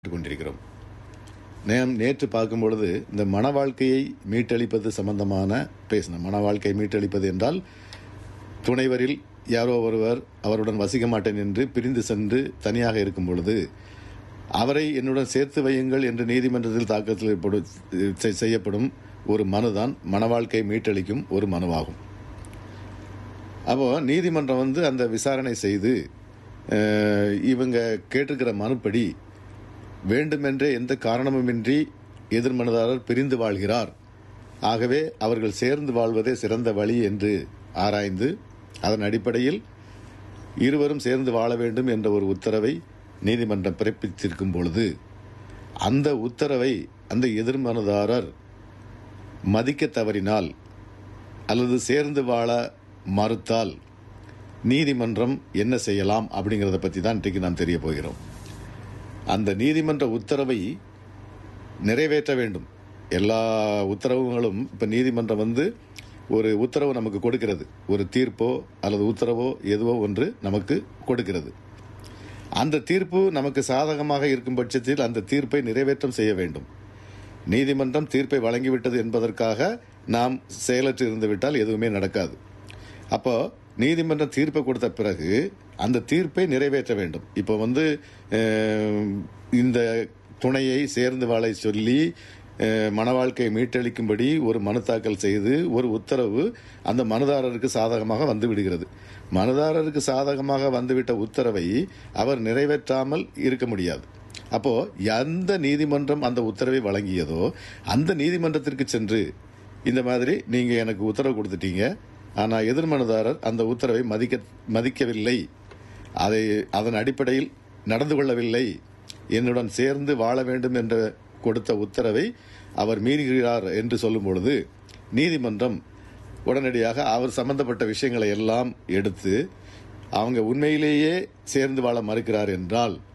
கொண்டிருக்கிறோம் நாம் நேற்று பார்க்கும் பொழுது இந்த மன வாழ்க்கையை மீட்டளிப்பது சம்பந்தமான பேசினோம் மன வாழ்க்கையை மீட்டளிப்பது என்றால் துணைவரில் யாரோ ஒருவர் அவருடன் வசிக்க மாட்டேன் என்று பிரிந்து சென்று தனியாக இருக்கும் பொழுது அவரை என்னுடன் சேர்த்து வையுங்கள் என்று நீதிமன்றத்தில் தாக்கல் ஏற்படு- செ- செய்யப்படும் ஒரு மனுதான் மன வாழ்க்கையை மீட்டளிக்கும் ஒரு மனுவாகும் அப்போ நீதிமன்றம் வந்து அந்த விசாரணை செய்து அஹ், இவங்க கேட்டிருக்கிற மனுப்படி வேண்டுமென்றே எந்த காரணமுமின்றி எதிர் மனுதாரர் பிரிந்து வாழ்கிறார் ஆகவே அவர்கள் சேர்ந்து வாழ்வதே சிறந்த வழி என்று ஆராய்ந்து அதன் அடிப்படையில் இருவரும் சேர்ந்து வாழ வேண்டும் என்ற ஒரு உத்தரவை நீதிமன்றம் பிறப்பித்திருக்கும் பொழுது அந்த உத்தரவை அந்த எதிர் மனுதாரர் மதிக்க தவறினால் அல்லது சேர்ந்து வாழ மறுத்தால் நீதிமன்றம் என்ன செய்யலாம் அப்படிங்கிறத பற்றி தான் இன்றைக்கு நாம் தெரிய போகிறோம் அந்த நீதிமன்ற உத்தரவை நிறைவேற்ற வேண்டும் எல்லா உத்தரவுகளும் இப்போ நீதிமன்றம் வந்து ஒரு உத்தரவு நமக்கு கொடுக்கிறது ஒரு தீர்ப்போ அல்லது உத்தரவோ எதுவோ ஒன்று நமக்கு கொடுக்கிறது அந்த தீர்ப்பு நமக்கு சாதகமாக இருக்கும் பட்சத்தில் அந்த தீர்ப்பை நிறைவேற்றம் செய்ய வேண்டும் நீதிமன்றம் தீர்ப்பை வழங்கிவிட்டது என்பதற்காக நாம் செயலற்று இருந்துவிட்டால் எதுவுமே நடக்காது அப்போ நீதிமன்றம் தீர்ப்பை கொடுத்த பிறகு அந்த தீர்ப்பை நிறைவேற்ற வேண்டும் இப்போ வந்து அஹ், இந்த துணையை சேர்ந்து வாழை சொல்லி அஹ், மன வாழ்க்கையை மீட்டளிக்கும்படி ஒரு மனு தாக்கல் செய்து ஒரு உத்தரவு அந்த மனுதாரருக்கு சாதகமாக வந்து விடுகிறது மனுதாரருக்கு சாதகமாக வந்துவிட்ட உத்தரவை அவர் நிறைவேற்றாமல் இருக்க முடியாது அப்போ எந்த நீதிமன்றம் அந்த உத்தரவை வழங்கியதோ அந்த நீதிமன்றத்திற்கு சென்று இந்த மாதிரி நீங்க எனக்கு உத்தரவு கொடுத்துட்டீங்க ஆனா எதிர்மனுதாரர் அந்த உத்தரவை மதிக்க மதிக்கவில்லை அதை அதன் அடிப்படையில் நடந்து கொள்ளவில்லை என்னுடன் சேர்ந்து வாழ வேண்டும் என்ற கொடுத்த உத்தரவை அவர் மீறுகிறார் என்று சொல்லும் பொழுது நீதிமன்றம் உடனடியாக அவர் சம்பந்தப்பட்ட விஷயங்களை எல்லாம் எடுத்து அவங்க உண்மையிலேயே சேர்ந்து வாழ மறுக்கிறார் என்றால்